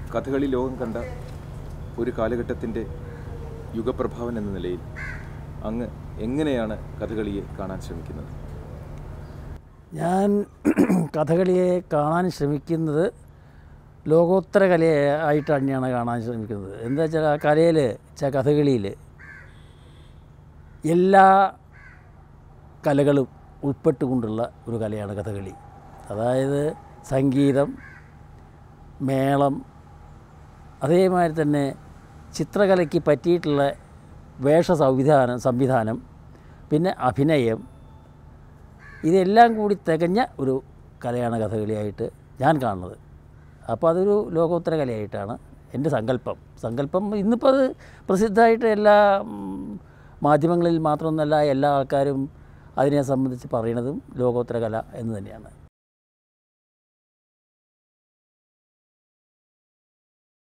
കഥകളി ലോകം കണ്ട ഒരു കാലഘട്ടത്തിൻ്റെ യുഗപ്രഭാവൻ എന്ന നിലയിൽ അങ്ങ് എങ്ങനെയാണ് കഥകളിയെ കാണാൻ ശ്രമിക്കുന്നത് ഞാൻ കഥകളിയെ കാണാൻ ശ്രമിക്കുന്നത് ലോകോത്തര കലയായിട്ട് തന്നെയാണ് കാണാൻ ശ്രമിക്കുന്നത് എന്താ വെച്ചാൽ ആ കലയിൽ വെച്ചാൽ കഥകളിയിൽ എല്ലാ കലകളും ഉൾപ്പെട്ടുകൊണ്ടുള്ള ഒരു കലയാണ് കഥകളി അതായത് സംഗീതം മേളം അതേമാതിരി തന്നെ ചിത്രകലയ്ക്ക് പറ്റിയിട്ടുള്ള വേഷ സംവിധാനം സംവിധാനം പിന്നെ അഭിനയം ഇതെല്ലാം കൂടി തികഞ്ഞ ഒരു കലയാണ് കഥകളിയായിട്ട് ഞാൻ കാണുന്നത് അപ്പോൾ അതൊരു ലോകോത്തര കലയായിട്ടാണ് എൻ്റെ സങ്കല്പം സങ്കല്പം ഇന്നിപ്പോൾ അത് പ്രസിദ്ധമായിട്ട് എല്ലാ ഉം, മാധ്യമങ്ങളിൽ മാത്രമൊന്നല്ല എല്ലാ ആൾക്കാരും അതിനെ സംബന്ധിച്ച് പറയുന്നതും ലോകോത്തര കല എന്ന് തന്നെയാണ്